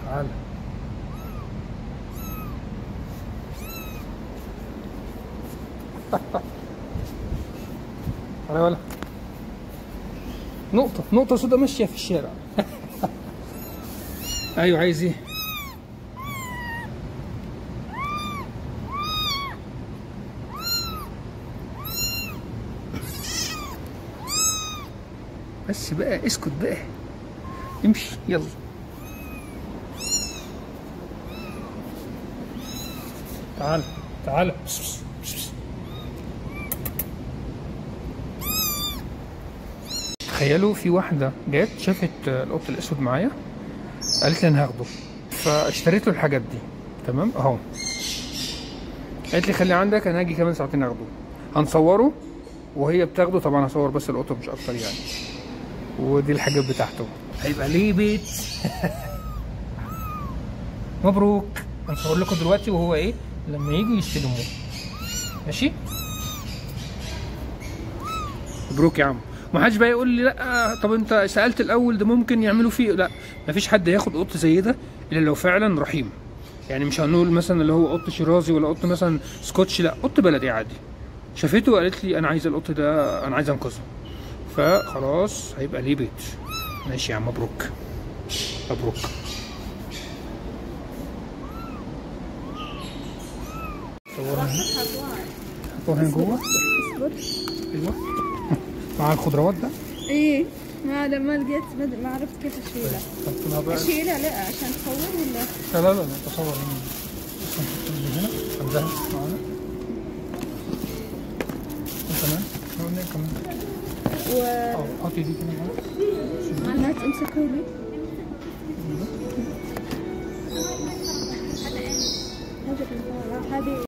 تعال تعال ولا نقطة نقطة سوداء ماشية في الشارع أيوة عايز إيه؟ بس بقى اسكت بقى امشي يلا تعال تعال بس بس بس بس. تخيلوا في واحدة جت شافت القط الأسود معايا قالت لي أنا هاخده فاشتريت له الحاجات دي تمام أهو قالت لي خلي عندك أنا هاجي كمان ساعتين أخده هنصوره وهي بتاخده طبعا هصور بس القطة مش أكتر يعني ودي الحاجات بتاعته هيبقى ليه بيت مبروك هنصور لكم دلوقتي وهو ايه لما يجوا يستلموه ماشي مبروك يا عم ما حدش بقى يقول لي لا طب انت سالت الاول ده ممكن يعملوا فيه لا مفيش حد ياخد قط زي ده الا لو فعلا رحيم يعني مش هنقول مثلا اللي هو قط شيرازي ولا قط مثلا سكوتش لا قط بلدي عادي شافته وقالت لي انا عايز القط ده انا عايز انقذه فخلاص هيبقى ليه بيت ماشي يا عم مبروك مبروك صورها هنا صورها هنا جوه اصبر ايوه مع الخضروات ده ايه ما لما لقيت بد... ما عرفت كيف اشيله حط لها بقى اشيله لا عشان تصور ولا لا لا لا لا تصور هنا بس نحط اللي هنا عندها معانا وكمان كمان كمان و اه حطي دي كده معانا معنات امسكوا لي هذا هذه